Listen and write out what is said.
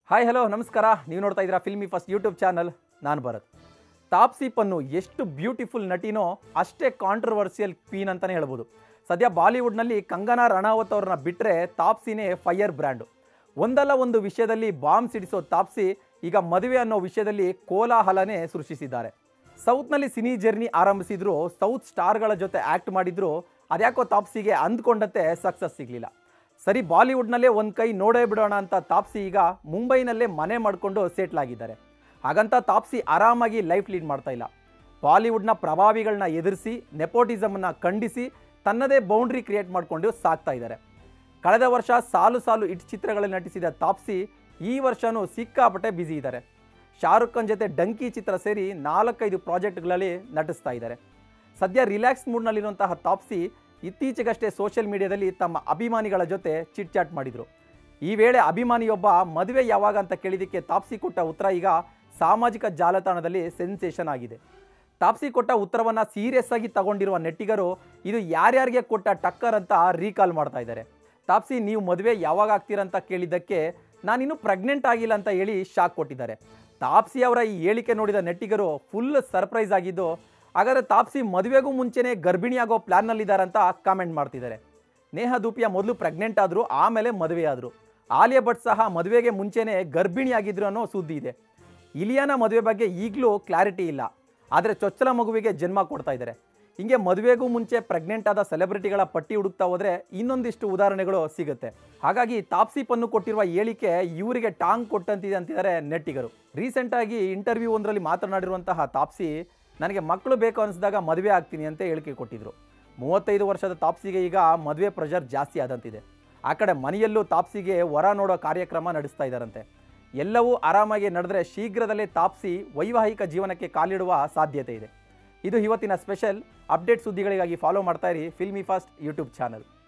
hi hello ನಮಸ್ಕಾರ ನೀವು ನೋಡ್ತಾ ಇದ್ದೀರಾ ಫಿಲ್ಮಿ ಫಸ್ಟ್ ಯೂಟ್ಯೂಬ್ ಚಾನಲ್ ನಾನು ಭರತ್ ತಾಪ್ಸಿ ಪನ್ನು ಎಷ್ಟು ಬ್ಯೂಟಿಫುಲ್ ನಟಿನೋ ಅಷ್ಟೇ ಕಾಂಟ್ರವರ್ಸಿಯಲ್ ಕ್ವೀನ್ ಅಂತಲೇ ಹೇಳ್ಬೋದು ಸದ್ಯ ಬಾಲಿವುಡ್ನಲ್ಲಿ ಕಂಗನಾ ರಣಾವತ್ ಅವ್ರನ್ನ ಬಿಟ್ಟರೆ ತಾಪ್ಸಿನೇ ಫೈಯರ್ ಬ್ರ್ಯಾಂಡು ಒಂದಲ್ಲ ಒಂದು ವಿಷಯದಲ್ಲಿ ಬಾಂಬ್ ಸಿಡಿಸೋ ತಾಪ್ಸಿ ಈಗ ಮದುವೆ ಅನ್ನೋ ವಿಷಯದಲ್ಲಿ ಕೋಲಾಹಲನೇ ಸೃಷ್ಟಿಸಿದ್ದಾರೆ ಸೌತ್ನಲ್ಲಿ ಸಿನಿ ಜರ್ನಿ ಆರಂಭಿಸಿದ್ರು ಸೌತ್ ಸ್ಟಾರ್ಗಳ ಜೊತೆ ಆ್ಯಕ್ಟ್ ಮಾಡಿದ್ರು ಅದ್ಯಾಕೋ ತಾಪ್ಸಿಗೆ ಅಂದ್ಕೊಂಡಂತೆ ಸಕ್ಸಸ್ ಸಿಗಲಿಲ್ಲ ಸರಿ ಬಾಲಿವುಡ್ನಲ್ಲೇ ಒಂದು ಕೈ ನೋಡೇ ಬಿಡೋಣ ಅಂತ ತಾಪ್ಸಿ ಈಗ ಮುಂಬೈನಲ್ಲೇ ಮನೆ ಮಾಡಿಕೊಂಡು ಸೆಟ್ಲ್ ಆಗಿದ್ದಾರೆ ಹಾಗಂತ ತಾಪ್ಸಿ ಆರಾಮಾಗಿ ಲೈಫ್ ಲೀಡ್ ಮಾಡ್ತಾ ಇಲ್ಲ ಬಾಲಿವುಡ್ನ ಪ್ರಭಾವಿಗಳನ್ನ ಎದುರಿಸಿ ನೆಪೋಟಿಸಮನ್ನು ಖಂಡಿಸಿ ತನ್ನದೇ ಬೌಂಡ್ರಿ ಕ್ರಿಯೇಟ್ ಮಾಡಿಕೊಂಡು ಸಾಕ್ತಾ ಇದ್ದಾರೆ ಕಳೆದ ವರ್ಷ ಸಾಲು ಸಾಲು ಇಟ್ ಚಿತ್ರಗಳಲ್ಲಿ ನಟಿಸಿದ ತಾಪ್ಸಿ ಈ ವರ್ಷನೂ ಸಿಕ್ಕಾಪಟ್ಟೆ ಬ್ಯುಸಿ ಇದ್ದಾರೆ ಶಾರುಖ್ ಖಾನ್ ಜೊತೆ ಡಂಕಿ ಚಿತ್ರ ಸೇರಿ ನಾಲ್ಕೈದು ಪ್ರಾಜೆಕ್ಟ್ಗಳಲ್ಲಿ ನಟಿಸ್ತಾ ಇದ್ದಾರೆ ಸದ್ಯ ರಿಲ್ಯಾಕ್ಸ್ ಮೂಡ್ನಲ್ಲಿರುವಂತಹ ತಾಪ್ಸಿ ಇತ್ತೀಚೆಗಷ್ಟೇ ಸೋಷಿಯಲ್ ಮೀಡಿಯಾದಲ್ಲಿ ತಮ್ಮ ಅಭಿಮಾನಿಗಳ ಜೊತೆ ಚಿಟ್ ಚಾಟ್ ಮಾಡಿದರು ಈ ವೇಳೆ ಅಭಿಮಾನಿಯೊಬ್ಬ ಮದುವೆ ಯಾವಾಗ ಅಂತ ಕೇಳಿದ್ದಕ್ಕೆ ತಾಪ್ಸಿ ಕೊಟ್ಟ ಉತ್ತರ ಈಗ ಸಾಮಾಜಿಕ ಜಾಲತಾಣದಲ್ಲಿ ಸೆನ್ಸೇಷನ್ ಆಗಿದೆ ತಾಪ್ಸಿ ಕೊಟ್ಟ ಉತ್ತರವನ್ನು ಸೀರಿಯಸ್ ಆಗಿ ತಗೊಂಡಿರುವ ನೆಟ್ಟಿಗರು ಇದು ಯಾರ್ಯಾರಿಗೆ ಕೊಟ್ಟ ಟಕ್ಕರ್ ಅಂತ ರೀಕಾಲ್ ಮಾಡ್ತಾ ಇದ್ದಾರೆ ತಾಪ್ಸಿ ನೀವು ಮದುವೆ ಯಾವಾಗ ಆಗ್ತೀರಂತ ಕೇಳಿದ್ದಕ್ಕೆ ನಾನಿನ್ನೂ ಪ್ರೆಗ್ನೆಂಟ್ ಆಗಿಲ್ಲ ಅಂತ ಹೇಳಿ ಶಾಕ್ ಕೊಟ್ಟಿದ್ದಾರೆ ತಾಪ್ಸಿ ಅವರ ಈ ಹೇಳಿಕೆ ನೋಡಿದ ನೆಟ್ಟಿಗರು ಫುಲ್ ಸರ್ಪ್ರೈಸ್ ಆಗಿದ್ದು ಹಾಗಾದರೆ ತಾಪ್ಸಿ ಮದುವೆಗೂ ಮುಂಚೆನೇ ಗರ್ಭಿಣಿಯಾಗೋ ಪ್ಲ್ಯಾನ್ನಲ್ಲಿದ್ದಾರೆ ಅಂತ ಕಾಮೆಂಟ್ ಮಾಡ್ತಿದ್ದಾರೆ ನೇಹಾ ದೂಪಿಯಾ ಮೊದಲು ಪ್ರೆಗ್ನೆಂಟ್ ಆದರು ಆಮೇಲೆ ಮದುವೆ ಆದರು ಆಲಿಯಾ ಭಟ್ ಸಹ ಮದುವೆಗೆ ಮುಂಚೆನೇ ಗರ್ಭಿಣಿಯಾಗಿದ್ರು ಅನ್ನೋ ಸುದ್ದಿ ಇದೆ ಇಲಿಯಾನ ಮದುವೆ ಬಗ್ಗೆ ಈಗಲೂ ಕ್ಲಾರಿಟಿ ಇಲ್ಲ ಆದರೆ ಚೊಚ್ಚಲ ಮಗುವಿಗೆ ಜನ್ಮ ಕೊಡ್ತಾ ಇದ್ದಾರೆ ಹಿಂಗೆ ಮದುವೆಗೂ ಮುಂಚೆ ಪ್ರೆಗ್ನೆಂಟ್ ಆದ ಸೆಲೆಬ್ರಿಟಿಗಳ ಪಟ್ಟಿ ಹುಡುಕ್ತಾ ಹೋದರೆ ಇನ್ನೊಂದಿಷ್ಟು ಉದಾಹರಣೆಗಳು ಸಿಗುತ್ತೆ ಹಾಗಾಗಿ ತಾಪ್ಸಿ ಪನ್ನು ಕೊಟ್ಟಿರುವ ಹೇಳಿಕೆ ಇವರಿಗೆ ಟಾಂಗ್ ಕೊಟ್ಟಂತಿದೆ ಅಂತಿದ್ದಾರೆ ನೆಟ್ಟಿಗರು ರೀಸೆಂಟಾಗಿ ಇಂಟರ್ವ್ಯೂ ಒಂದರಲ್ಲಿ ಮಾತನಾಡಿರುವಂತಹ ತಾಪ್ಸಿ ನನಗೆ ಮಕ್ಕಳು ಬೇಕು ಅನಿಸಿದಾಗ ಮದುವೆ ಆಗ್ತೀನಿ ಅಂತ ಹೇಳಿಕೆ ಕೊಟ್ಟಿದ್ರು ಮೂವತ್ತೈದು ವರ್ಷದ ತಾಪ್ಸಿಗೆ ಈಗ ಮದುವೆ ಪ್ರೆಷರ್ ಜಾಸ್ತಿ ಆದಂತಿದೆ ಆ ಕಡೆ ಮನೆಯಲ್ಲೂ ತಾಪ್ಸಿಗೆ ವರ ನೋಡೋ ಕಾರ್ಯಕ್ರಮ ನಡೆಸ್ತಾ ಇದ್ದಾರಂತೆ ಎಲ್ಲವೂ ಆರಾಮಾಗಿ ನಡೆದ್ರೆ ಶೀಘ್ರದಲ್ಲೇ ತಾಪ್ಸಿ ವೈವಾಹಿಕ ಜೀವನಕ್ಕೆ ಕಾಲಿಡುವ ಸಾಧ್ಯತೆ ಇದೆ ಇದು ಇವತ್ತಿನ ಸ್ಪೆಷಲ್ ಅಪ್ಡೇಟ್ ಸುದ್ದಿಗಳಿಗಾಗಿ ಫಾಲೋ ಮಾಡ್ತಾ ಇರಿ ಫಿಲ್ಮಿ ಫಾಸ್ಟ್ ಯೂಟ್ಯೂಬ್ ಚಾನಲ್